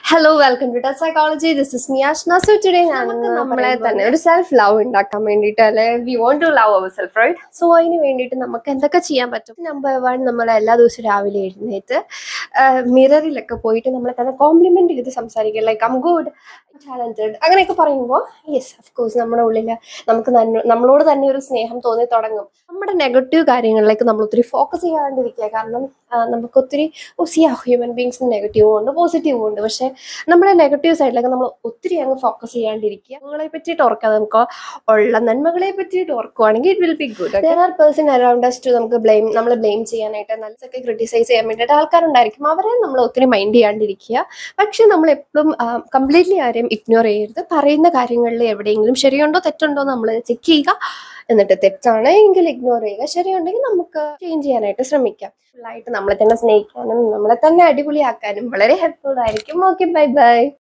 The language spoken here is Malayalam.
hello welcome to touch psychology this is Miashna so today ഞാൻ നമ്മളെ തന്നെ ഒരു സെൽഫ് ലവ് ഉണ്ടാക്കാൻ വേണ്ടിയിട്ട് അല്ലെ we want to love our self right so അതിന് വേണ്ടിയിട്ട് നമുക്ക് എന്തൊക്കെ ചെയ്യാൻ പറ്റും നമ്പർ വൺ നമ്മൾ എല്ലാ ദിവസവും രാവിലെ എഴുന്നേറ്റ് മിററിലൊക്കെ പോയിട്ട് നമ്മളെ തന്നെ കോംപ്ലിമെന്റ് ചെയ്ത് സംസാരിക്കുക ലൈക്ക് ഐം ഗുഡ് ടാലന്റഡ് അങ്ങനെയൊക്കെ പറയുമ്പോൾ യെസ് ഓഫ് കോഴ്സ് നമ്മുടെ ഉള്ളിൽ നമുക്ക് നന്ന- നമ്മളോട് തന്നെ ഒരു സ്നേഹം തോന്നി തുടങ്ങും നമ്മുടെ നെഗറ്റീവ് കാര്യങ്ങളിലേക്ക് നമ്മൾ ഒത്തിരി ഫോക്കസ് ചെയ്യാണ്ടിരിക്കുക കാരണം ആ, നമുക്ക് ഒത്തിരി സിയാ ഹ്യൂമൻ ബീങ്സിന് നെഗറ്റീവും ഉണ്ട് പോസിറ്റീവും ഉണ്ട് പക്ഷെ നമ്മുടെ നെഗറ്റീവ് സൈഡിലൊക്കെ നമ്മൾ ഒത്തിരി അങ്ങ് ഫോക്കസ് ചെയ്യാണ്ടിരിക്കുക നന്മകളെ പറ്റിയിട്ട് ഓർക്കാതെ നമുക്ക് ഉള്ള നന്മകളെ പറ്റിയിട്ട് ഓർക്കുവാണെങ്കിൽ it will be good there are person around us to നമുക്ക് ബ്ലെയിം നമ്മൾ ബ്ലെയിം ചെയ്യാനായിട്ട് നല്ലതൊക്കെ ക്രിട്ടിസൈസ് ചെയ്യാൻ വേണ്ടിയിട്ട് ആൾക്കാരുണ്ടായിരിക്കും അവരെ നമ്മൾ ഒത്തിരി മൈൻഡ് ചെയ്യാണ്ടിരിക്കുക പക്ഷെ നമ്മൾ എപ്പോഴും കംപ്ലീറ്റ്ലി ആരെയും ഇഗ്നോർ ചെയ്യരുത് പറയുന്ന കാര്യങ്ങളിൽ എവിടെയെങ്കിലും ശരിയുണ്ടോ തെറ്റുണ്ടോ നമ്മൾ ചെക്ക് ചെയ്യുക എന്നിട്ട് തെറ്റാണ് എങ്കിൽ ഇഗ്നോർ ചെയ്യുക ശരിയുണ്ടെങ്കിൽ നമുക്ക് ചേഞ്ച് ചെയ്യാനായിട്ട് ശ്രമിക്കാം ഫുള്ളായിട്ട് നമ്മളെ തന്നെ സ്നേഹിക്കാനും നമ്മളെ തന്നെ അടിപൊളിയാക്കാനും വളരെ ഹെൽപ്ഫുൾ ആയിരിക്കും ഓക്കെ ബൈ ബൈ